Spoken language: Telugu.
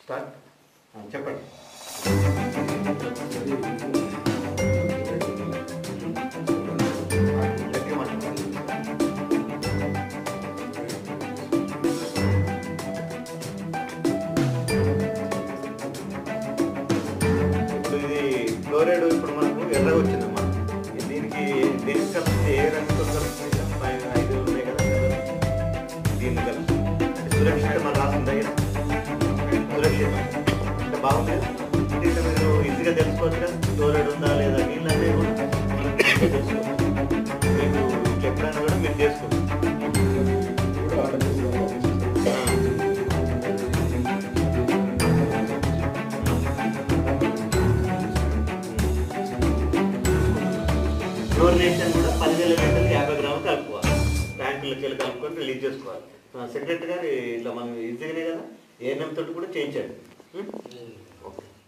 స్టార్ట్ ఆ, చెప్పండి గట్టిగా మాట్లాడండి. ఇప్పుడు ఇది ఫ్లోరైడ్ ఇప్పుడు మనకు ఎర్రగా వచ్చిందమ్మా దీనికి దేనికి కలుస్తుంది ఏ రంగుతో కలుస్తుంది ఇలా? పైన ఐదు ఉన్నాయి కదా కదా. దీన్ని కలుస్తుంది అంటే సురక్షిత మన రాసింది ఇక్కడ సురక్షితం అంటే బాగుంది అంటే ఇక్కడ మీరు ఈజీగా తెలుసుకోవచ్చు కదా ఫ్లోరైడ్ ఉందా లేదా నీళ్ళు అనేవి కూడా మనకు ఈజీగా తెలుసుకోవచ్చు మీకు చెప్పడానికి కూడా మీరు చేసుకోవచ్చు క్లోరినేషన్ కూడా పదివేల లీటర్లు యాభై గ్రాములు కలుపుకోవాలి ట్యాంకులకి వెళ్ళి కలుపుకొని రిలీజ్ చేసుకోవాలి సెక్రటరీ గారు ఇట్లా మనం ఈజీగానే కదా ఏఎన్ఎం తోటి కూడా చేయించండి ఓకే